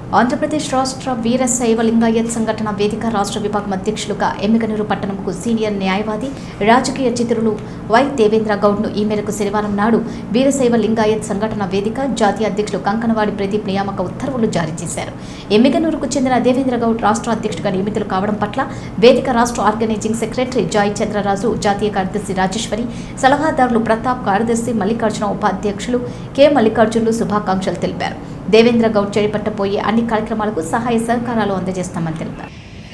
ఆంధ్రప్రదేశ్ రాష్ట్ర వీర శైవ లింగాయత్ సంఘటన వేదిక రాష్ట్ర విభాగం అధ్యక్షులుగా ఎమ్మిగనూరు పట్టణంకు సీనియర్ న్యాయవాది రాజకీయ చిత్రులు వై దేవేంద్ర గౌడ్ను ఈ మేరకు శనివారం నాడు వీరశైవ లింగాయత్ సంఘటన వేదిక జాతీయ అధ్యక్షులు కంకనవాడి ప్రదీప్ నియామక ఉత్తర్వులు జారీ చేశారు ఎమ్మిగనూరుకు చెందిన దేవేంద్ర గౌడ్ రాష్ట్ర అధ్యక్షుడిగా నియమితులు కావడం పట్ల వేదిక రాష్ట్ర ఆర్గనైజింగ్ సెక్రటరీ జాయ్ చంద్రరాజు జాతీయ కార్యదర్శి రాజేశ్వరి సలహాదారులు ప్రతాప్ కార్యదర్శి మల్లికార్జున ఉపాధ్యక్షులు కె మల్లికార్జునులు శుభాకాంక్షలు తెలిపారు దేవేంద్ర గౌడ్ చేపట్టబోయే అన్ని కార్యక్రమాలకు సహాయ సహకారాలు అందజేస్తామని తెలిపారు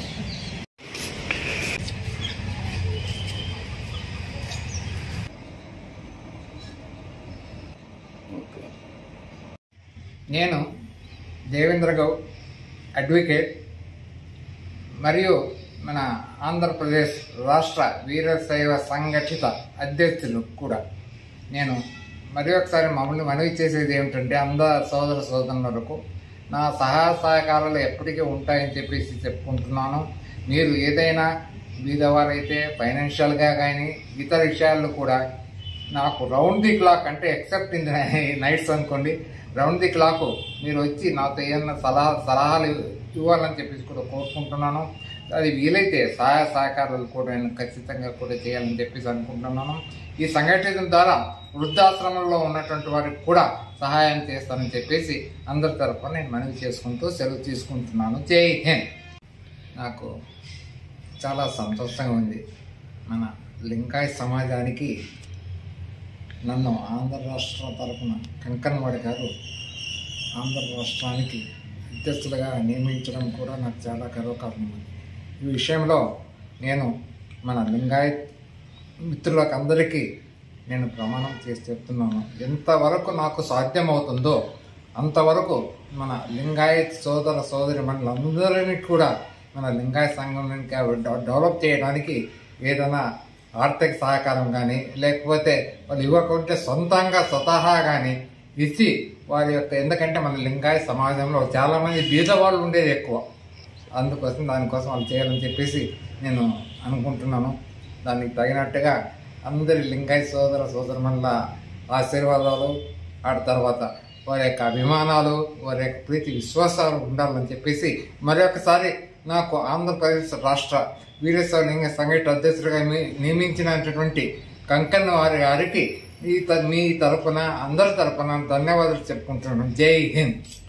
నేను దేవేంద్ర గౌడ్ అడ్వకేట్ మరియు మన ఆంధ్రప్రదేశ్ రాష్ట్ర వీరశైవ సంఘటిత అధ్యక్షులు కూడా నేను మరి ఒకసారి మమ్మల్ని మనవి చేసేది ఏమిటంటే అందరు సోదర సోదరులకు నా సహాయ సహకారాలు ఎప్పటికీ ఉంటాయని చెప్పేసి చెప్పుకుంటున్నాను మీరు ఏదైనా బీదవారైతే ఫైనాన్షియల్గా కానీ ఇతర విషయాల్లో కూడా నాకు రౌండ్ ది క్లాక్ అంటే ఎక్సెప్ట్ ఇన్ ది నైట్స్ అనుకోండి రౌండ్ ది క్లాక్ మీరు వచ్చి నాతో ఏమన్నా సలహా సలహాలు ఇవ్వాలని చెప్పేసి కూడా కోరుకుంటున్నాను అది వీలైతే సహాయ సహకారాలు కూడా నేను ఖచ్చితంగా కూడా చేయాలని చెప్పేసి అనుకుంటున్నాను ఈ సంఘటన ద్వారా వృద్ధాశ్రమంలో ఉన్నటువంటి వారికి కూడా సహాయం చేస్తానని చెప్పేసి అందరి తరఫున నేను మనవి చేసుకుంటూ సెలవు తీసుకుంటున్నాను జై హింద్ నాకు చాలా సంతోషంగా ఉంది మన లింకాయ సమాజానికి నన్ను ఆంధ్ర రాష్ట్రం తరఫున కంకన్వాడి గారు ఆంధ్ర రాష్ట్రానికి అధ్యక్షులుగా నియమించడం కూడా నాకు చాలా గర్వకారణం ఈ విషయంలో నేను మన లింగాయత్ మిత్రులకు అందరికీ నేను ప్రమాణం చేసి చెప్తున్నాను ఎంతవరకు నాకు సాధ్యమవుతుందో అంతవరకు మన లింగాయత్ సోదర సోదరి మనలందరినీ కూడా మన లింగాయత్ సంఘం ఇంకా డెవలప్ చేయడానికి ఏదైనా ఆర్థిక సహకారం కానీ లేకపోతే వాళ్ళు ఇవ్వకుంటే సొంతంగా స్వతహా కానీ ఇచ్చి వారి యొక్క ఎందుకంటే మన లింగాయ సమాజంలో చాలామంది బీద వాళ్ళు ఉండేది ఎక్కువ అందుకోసం దానికోసం వాళ్ళు చేయాలని చెప్పేసి నేను అనుకుంటున్నాను దానికి తగినట్టుగా అందరి లింగాయ సోదర సోదరుమల్ల ఆశీర్వాదాలు ఆ తర్వాత వారి యొక్క అభిమానాలు వారి యొక్క ప్రీతి విశ్వాసాలు ఉండాలని చెప్పేసి మరొకసారి నాకు ఆంధ్రప్రదేశ్ రాష్ట్ర వీరేశ్వర లింగ సంఘటన అధ్యక్షుడిగా మీ- నియమించినటువంటి కంకన్న వారి గారికి ఈ త- మీ తరపున అందరి తరపున ధన్యవాదాలు చెప్పుకుంటున్నాను జై హింద్